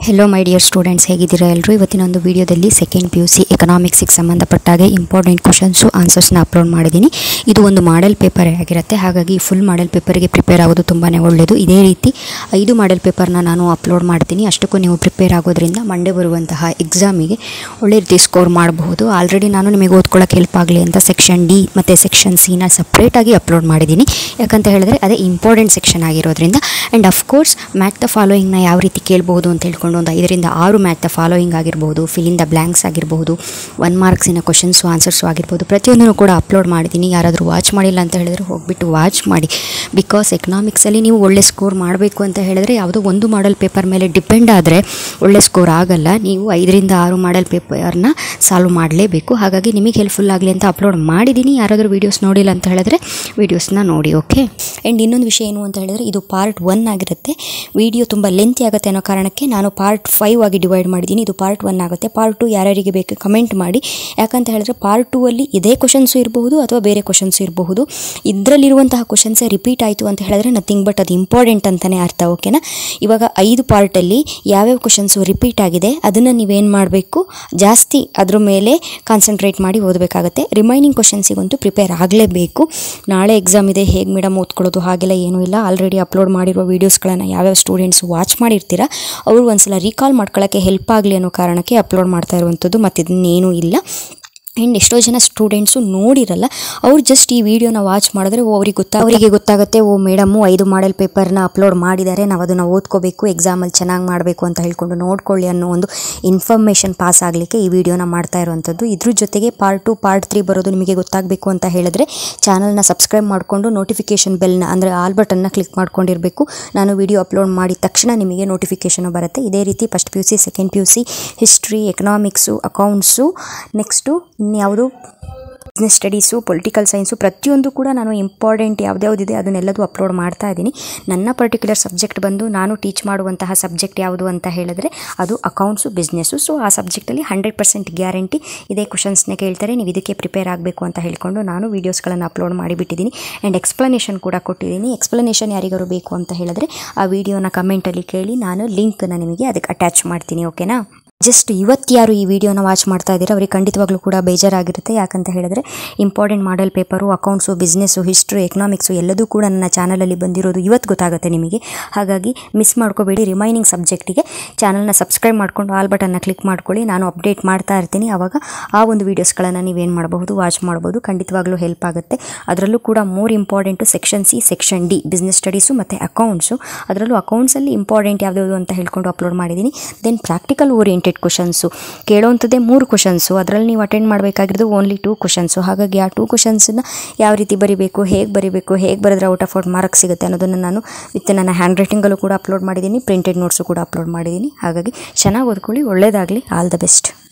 hello my dear students ಹೇಗಿದ್ದೀರಾ ಎಲ್ಲರೂ ಇವತ್ತಿನ ಒಂದು ವಿಡಿಯೋದಲ್ಲಿ ಸೆಕೆಂಡ್ ಪಿ ಯು ಸಿ ಎಕನಾಮಿಕ್ಸಿಗೆ ಸಂಬಂಧಪಟ್ಟಾಗೆ ಇಂಪಾರ್ಟೆಂಟ್ ಕ್ವಶನ್ಸು ಆನ್ಸರ್ಸ್ನ ಅಪ್ಲೋಡ್ ಮಾಡಿದ್ದೀನಿ ಇದು ಒಂದು ಮಾಡೆಲ್ ಪೇಪರ್ ಆಗಿರುತ್ತೆ ಹಾಗಾಗಿ ಫುಲ್ ಮಾಡೆಲ್ ಪೇಪರ್ಗೆ ಪ್ರಿಪೇರ್ ಆಗೋದು ತುಂಬಾ ಒಳ್ಳೆಯದು ಇದೇ ರೀತಿ ಐದು ಮಾಡೆಲ್ ಪೇಪರ್ನ ನಾನು ಅಪ್ಲೋಡ್ ಮಾಡ್ತೀನಿ ಅಷ್ಟಕ್ಕೂ ನೀವು ಪ್ರಿಪೇರ್ ಆಗೋದ್ರಿಂದ ಮಂಡೇ ಬರುವಂತಹ ಎಕ್ಸಾಮಿಗೆ ಒಳ್ಳೆ ರೀತಿ ಸ್ಕೋರ್ ಮಾಡಬಹುದು ಆಲ್ರೆಡಿ ನಾನು ನಿಮಗೆ ಓದ್ಕೊಳ್ಳೋಕೆ ಹೆಲ್ಪ್ ಆಗಲಿ ಅಂತ ಸೆಕ್ಷನ್ ಡಿ ಮತ್ತು ಸೆಕ್ಷನ್ ಸಿನ ಸಪ್ರೇಟಾಗಿ ಅಪ್ಲೋಡ್ ಮಾಡಿದ್ದೀನಿ ಯಾಕಂತ ಹೇಳಿದ್ರೆ ಅದೇ ಇಂಪಾರ್ಟೆಂಟ್ ಸೆಕ್ಷನ್ ಆಗಿರೋದ್ರಿಂದ ಆ್ಯಂಡ್ ಅಫ್ಕೋರ್ಸ್ ಮ್ಯಾಕ್ ದ ಫಾಲೋಯಿಂಗ್ನ ಯಾವ ರೀತಿ ಕೇಳ್ಬೋದು ಅಂತ ಹೇಳ್ಕೊಂಡು ಒಂದು ಐದರಿಂದ ಆರು ಮ್ಯಾಕ್ ದ ಫಾಲೋಯಿಂಗ್ ಆಗಿರ್ಬೋದು ಫಿಲಿಂದ ಬ್ಲ್ಯಾಂಕ್ಸ್ ಆಗಿರ್ಬೋದು ಒನ್ ಮಾರ್ಕ್ಸಿನ ಕ್ವಶನ್ಸು ಆನ್ಸರ್ಸು ಆಗಿರ್ಬೋದು ಪ್ರತಿಯೊಂದನ್ನು ಕೂಡ ಅಪ್ಲೋಡ್ ಮಾಡಿದ್ದೀನಿ ಯಾರಾದರೂ ವಾಚ್ ಮಾಡಿಲ್ಲ ಅಂತ ಹೇಳಿದ್ರೆ ಹೋಗ್ಬಿಟ್ಟು ವಾಚ್ ಮಾಡಿ ಬಿಕಾಸ್ ಎಕನಾಮಿಕ್ಸಲ್ಲಿ ನೀವು ಒಳ್ಳೆ ಸ್ಕೋರ್ ಮಾಡಬೇಕು ಅಂತ ಹೇಳಿದ್ರೆ ಯಾವುದೋ ಒಂದು ಮಾಡೆಲ್ ಪೇಪರ್ ಮೇಲೆ ಡಿಪೆಂಡ್ ಆದರೆ ಒಳ್ಳೆ ಸ್ಕೋರ್ ಆಗಲ್ಲ ನೀವು ಐದರಿಂದ ಆರು ಮಾಡೆಲ್ ಪೇಪರ್ನ ಸಾಲ್ವ್ ಮಾಡಲೇಬೇಕು ಹಾಗಾಗಿ ನಿಮಗೆ ಹೆಲ್ಪ್ಫುಲ್ ಆಗಲಿ ಅಂತ ಅಪ್ಲೋಡ್ ಮಾಡಿದ್ದೀನಿ ಯಾರಾದರೂ ವೀಡಿಯೋಸ್ ನೋಡಿಲ್ಲ ಅಂತ ಹೇಳಿದ್ರೆ ವೀಡಿಯೋಸ್ನ ನೋಡಿ ಓಕೆ ಆ್ಯಂಡ್ ಇನ್ನೊಂದು ವಿಷಯ ಏನು ಅಂತ ಹೇಳಿದ್ರೆ ಇದು ಪಾರ್ಟ್ ಒನ್ ಆಗಿರುತ್ತೆ ವಿಡಿಯೋ ತುಂಬ ಲೆಂತಿ ಆಗುತ್ತೆ ಅನ್ನೋ ಕಾರಣಕ್ಕೆ ನಾನು ಪಾರ್ಟ್ ಫೈವ್ ಆಗಿ ಡಿವೈಡ್ ಮಾಡಿದ್ದೀನಿ ಇದು ಪಾರ್ಟ್ ಒನ್ ಆಗುತ್ತೆ ಪಾರ್ಟ್ ಟು ಯಾರ್ಯಾರಿಗೆ ಬೇಕು ಕಮೆಂಟ್ ಮಾಡಿ ಯಾಕಂತ ಹೇಳಿದ್ರೆ ಪಾರ್ಟ್ ಟೂ ಅಲ್ಲಿ ಇದೇ ಕ್ವಶನ್ಸು ಇರಬಹುದು ಅಥವಾ ಬೇರೆ ಕ್ವಶನ್ಸು ಇರಬಹುದು ಇದರಲ್ಲಿರುವಂತಹ ಕ್ವಶನ್ಸೇ ರಿಪೀಟ್ ಆಯಿತು ಅಂತ ಹೇಳಿದ್ರೆ ನಥಿಂಗ್ ಬಟ್ ಅದು ಇಂಪಾರ್ಟೆಂಟ್ ಅಂತಲೇ ಅರ್ಥ ಓಕೆನಾ ಇವಾಗ ಐದು ಪಾರ್ಟಲ್ಲಿ ಯಾವ್ಯಾವ ಕ್ವಶನ್ಸು ರಿಪೀಟ್ ಆಗಿದೆ ಅದನ್ನು ನೀವೇನು ಮಾಡಬೇಕು ಜಾಸ್ತಿ ಅದ್ರ ಮೇಲೆ ಕಾನ್ಸಂಟ್ರೇಟ್ ಮಾಡಿ ಓದಬೇಕಾಗುತ್ತೆ ರಿಮೈನಿಂಗ್ ಕ್ವಶನ್ಸಿಗಂತೂ ಪ್ರಿಪೇರ್ ಆಗಲೇಬೇಕು ನಾಳೆ ಎಕ್ಸಾಮ್ ಇದೆ ಹೇಗೆ ಮೇಡಮ್ ಓದ್ಕೊಳ್ಳೋದು ಹಾಗೆಲ್ಲ ಏನೂ ಇಲ್ಲ ಆಲ್ರೆಡಿ ಅಪ್ಲೋಡ್ ಮಾಡಿರುವ ವೀಡಿಯೋಸ್ಗಳನ್ನು ಯಾವ್ಯಾವ ಸ್ಟೂಡೆಂಟ್ಸ್ ವಾಚ್ ಮಾಡಿರ್ತೀರಾ ಅವರು ಒಂದ್ಸಲ ರೀಕಾಲ್ ಮಾಡ್ಕೊಳ್ಳೋಕ್ಕೆ ಹೆಲ್ಪ್ ಆಗಲಿ ಅನ್ನೋ ಕಾರಣಕ್ಕೆ ಅಪ್ಲೋಡ್ ಮಾಡ್ತಾ ಇರುವಂಥದ್ದು ಮತ್ತು ಇದನ್ನೇನೂ ಇಲ್ಲ ಆ್ಯಂಡ್ ಎಷ್ಟೋ ಜನ ಸ್ಟೂಡೆಂಟ್ಸು ನೋಡಿರಲ್ಲ ಅವ್ರು ಜಸ್ಟ್ ಈ ವಿಡಿಯೋನ ವಾಚ್ ಮಾಡಿದ್ರೆ ಓ ಅವ್ರಿಗೆ ಗೊತ್ತಾ ಅವರಿಗೆ ಗೊತ್ತಾಗುತ್ತೆ ಓ ಮೇಡಮು ಐದು ಮಾಡೆಲ್ ಪೇಪರ್ನ ಅಪ್ಲೋಡ್ ಮಾಡಿದ್ದಾರೆ ನಾವು ಅದನ್ನು ಓದ್ಕೋಬೇಕು ಎಕ್ಸಾಮಲ್ಲಿ ಚೆನ್ನಾಗಿ ಮಾಡಬೇಕು ಅಂತ ಹೇಳ್ಕೊಂಡು ನೋಡ್ಕೊಳ್ಳಿ ಅನ್ನೋ ಒಂದು ಇನ್ಫಾರ್ಮೇಷನ್ ಪಾಸ್ ಆಗಲಿಕ್ಕೆ ಈ ವಿಡಿಯೋನ ಮಾಡ್ತಾ ಇರುವಂಥದ್ದು ಇದ್ರ ಜೊತೆಗೆ ಪಾರ್ಟ್ ಟು ಪಾರ್ಟ್ ತ್ರೀ ಬರೋದು ನಿಮಗೆ ಗೊತ್ತಾಗಬೇಕು ಅಂತ ಹೇಳಿದ್ರೆ ಚಾನಲ್ನ ಸಬ್ಸ್ಕ್ರೈಬ್ ಮಾಡಿಕೊಂಡು ನೋಟಿಫಿಕೇಷನ್ ಬೆಲ್ನ ಅಂದರೆ ಆಲ್ ಬಟನ್ನ ಕ್ಲಿಕ್ ಮಾಡ್ಕೊಂಡಿರಬೇಕು ನಾನು ವಿಡಿಯೋ ಅಪ್ಲೋಡ್ ಮಾಡಿದ ತಕ್ಷಣ ನಿಮಗೆ ನೋಟಿಫಿಕೇಷನ್ ಬರುತ್ತೆ ಇದೇ ರೀತಿ first P U C second P U C history economics accounts next ಇನ್ಯಾವುದು ಬಿಸ್ನೆಸ್ ಸ್ಟಡೀಸು ಪೊಲಿಟಿಕಲ್ ಸೈನ್ಸು ಪ್ರತಿಯೊಂದು ಕೂಡ ನಾನು ಇಂಪಾರ್ಟೆಂಟ್ ಯಾವುದ್ಯಾವುದಿದೆ ಅದನ್ನೆಲ್ಲದೂ ಅಪ್ಲೋಡ್ ಮಾಡ್ತಾ ಇದ್ದೀನಿ ನನ್ನ ಪರ್ಟಿಕ್ಯುಲರ್ ಸಬ್ಜೆಕ್ಟ್ ಬಂದು ನಾನು ಟೀಚ್ ಮಾಡುವಂತಹ ಸಬ್ಜೆಕ್ಟ್ ಯಾವುದು ಅಂತ ಹೇಳಿದ್ರೆ ಅದು ಅಕೌಂಟ್ಸು ಬಿಸ್ನೆಸ್ಸು ಸೊ ಆ ಸಬ್ಜೆಕ್ಟಲ್ಲಿ ಹಂಡ್ರೆಡ್ ಪರ್ಸೆಂಟ್ ಗ್ಯಾರಂಟಿ ಇದೇ ಕ್ವಶನ್ಸ್ನ ಕೇಳ್ತಾರೆ ನೀವು ಇದಕ್ಕೆ ಪ್ರಿಪೇರ್ ಆಗಬೇಕು ಅಂತ ಹೇಳ್ಕೊಂಡು ನಾನು ವೀಡಿಯೋಸ್ಗಳನ್ನು ಅಪ್ಲೋಡ್ ಮಾಡಿಬಿಟ್ಟಿದ್ದೀನಿ ಆ್ಯಂಡ್ ಎಕ್ಸ್ಪ್ಲನೇಷನ್ ಕೂಡ ಕೊಟ್ಟಿದ್ದೀನಿ ಎಕ್ಸ್ಪ್ಲನೇಷನ್ ಯಾರಿಗಾರು ಬೇಕು ಅಂತ ಹೇಳಿದ್ರೆ ಆ ವಿಡಿಯೋನ ಕಮೆಂಟಲ್ಲಿ ಕೇಳಿ ನಾನು ಲಿಂಕ್ನ ನಿಮಗೆ ಅದಕ್ಕೆ ಅಟ್ಯಾಚ್ ಮಾಡ್ತೀನಿ ಓಕೆನಾ ಜಸ್ಟ್ ಇವತ್ತು ಯಾರು ಈ ವಿಡಿಯೋನ ವಾಚ್ ಮಾಡ್ತಾ ಇದ್ದೀರಾ ಅವ್ರಿಗೆ ಖಂಡಿತವಾಗ್ಲೂ ಕೂಡ ಬೇಜಾರಾಗಿರುತ್ತೆ ಯಾಕಂತ ಹೇಳಿದ್ರೆ important model paper accounts business history economics ಎಲ್ಲದೂ ಕೂಡ ನನ್ನ ಚಾನಲಲ್ಲಿ ಬಂದಿರೋದು ಇವತ್ತು ಗೊತ್ತಾಗುತ್ತೆ ನಿಮಗೆ ಹಾಗಾಗಿ ಮಿಸ್ ಮಾಡ್ಕೋಬೇಡಿ ರಿಮೈನಿಂಗ್ ಸಬ್ಜೆಕ್ಟಿಗೆ ಚಾನಲ್ನ ಸಬ್ಸ್ಕ್ರೈಬ್ ಮಾಡ್ಕೊಂಡು ಆಲ್ ಬಟನ್ನ ಕ್ಲಿಕ್ ಮಾಡ್ಕೊಳ್ಳಿ ನಾನು ಅಪ್ಡೇಟ್ ಮಾಡ್ತಾ ಇರ್ತೀನಿ ಆವಾಗ ಆ ಒಂದು ವೀಡಿಯೋಸ್ಗಳನ್ನು ನೀವೇನು ಮಾಡಬಹುದು ವಾಚ್ ಮಾಡ್ಬೋದು ಖಂಡಿತವಾಗ್ಲೂ ಹೆಲ್ಪ್ ಆಗುತ್ತೆ ಅದರಲ್ಲೂ ಕೂಡ more important section C section D business studies ಮತ್ತು ಅಕೌಂಟ್ಸು ಅದರಲ್ಲೂ ಅಕೌಂಟ್ಸಲ್ಲಿ ಇಂಪಾರ್ಟೆಂಟ್ ಯಾವ್ದು ಅಂತ ಹೇಳ್ಕೊಂಡು ಅಪ್ಲೋಡ್ ಮಾಡಿದ್ದೀನಿ ದೆನ್ ಪ್ರಾಕ್ಟಿಕಲ್ ಓರಿಯೆಂಟೆಡ್ ಕ್ವಶನ್ಸು ಕೇಳೋವಂಥದ್ದೇ ಮೂರು ಕ್ವಶನ್ಸು ಅದರಲ್ಲಿ ನೀವು ಅಟೆಂಡ್ ಮಾಡಬೇಕಾಗಿರೋದು ಓನ್ಲಿ ಟೂ ಕ್ವಶನ್ಸು ಹಾಗಾಗಿ ಆ ಟೂ ಕ್ವಶನ್ಸನ್ನ ಯಾವ ರೀತಿ ಬರಿಬೇಕು ಹೇಗೆ ಬರಿಬೇಕು ಹೇಗೆ ಬರೆದ್ರೆ ಔಟ್ ಆಫ್ ಔಟ್ ಮಾರ್ಕ್ಸ್ ಸಿಗುತ್ತೆ ಅನ್ನೋದನ್ನು ನಾನು ವಿತ್ ನನ್ನ ಹ್ಯಾಂಡ್ ರೈಟಿಂಗಲ್ಲೂ ಕೂಡ ಅಪ್ಲೋಡ್ ಮಾಡಿದ್ದೀನಿ ಪ್ರಿಂಟೆಡ್ ನೋಟ್ಸು ಕೂಡ ಅಪ್ಲೋಡ್ ಮಾಡಿದ್ದೀನಿ ಹಾಗಾಗಿ ಚೆನ್ನಾಗಿ ಓದ್ಕೊಳ್ಳಿ ಒಳ್ಳೆಯದಾಗಲಿ ಆಲ್ ದ ಬೆಸ್ಟ್